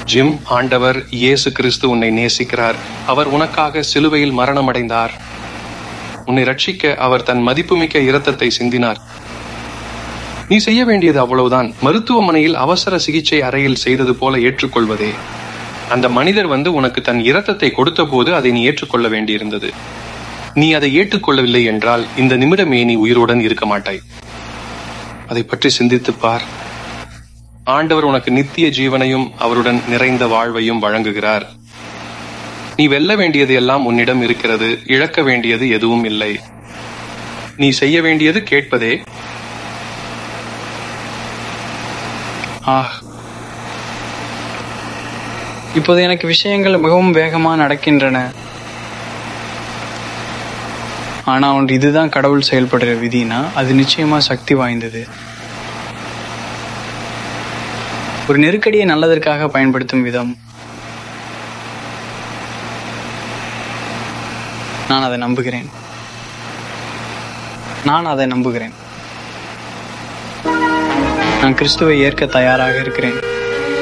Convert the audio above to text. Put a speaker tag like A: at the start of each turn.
A: gym ஆண்டவர் இயேசு கிறிஸ்து உன்னை நேசிக்கிறார் அவர் உனக்காக சிலுவையில் மரணமடைந்தார் உன்னை ரட்சிக்க அவர் தன் மதிப்புமிக்க இரத்தத்தை சிந்தினார் நீ செய்ய வேண்டியது அவ்வளவுதான் மருத்துவமனையில் அவசர சிகிச்சை அறையில் செய்தது போல ஏற்றுக்கொள்வதே அந்த மனிதர் வந்து உனக்கு தன் இரத்தத்தை கொடுத்த போது அதை நீ ஏற்றுக்கொள்ள வேண்டியிருந்தது நீ அதை ஏற்றுக்கொள்ளவில்லை என்றால் இந்த நிமிடமே நீ உயிருடன் இருக்க மாட்டாய் அதை பற்றி சிந்தித்துப் பார் ஆண்டவர் உனக்கு நித்திய ஜீவனையும் அவருடன் நிறைந்த வாழ்வையும் வழங்குகிறார் நீ வெல்ல வேண்டியது எல்லாம் உன்னிடம் இருக்கிறது இழக்க வேண்டியது எதுவும் இல்லை நீ செய்ய வேண்டியது கேட்பதே
B: ஆஹ் இப்போது எனக்கு விஷயங்கள் மிகவும் வேகமாக நடக்கின்றன ஆனா ஒன்று இதுதான் கடவுள் செயல்படுற விதினா அது நிச்சயமா சக்தி வாய்ந்தது ஒரு நெருக்கடியை நல்லதற்காக பயன்படுத்தும் விதம் நான் அதை நம்புகிறேன் நான் அதை நம்புகிறேன் நான் கிறிஸ்துவை ஏற்க தயாராக இருக்கிறேன்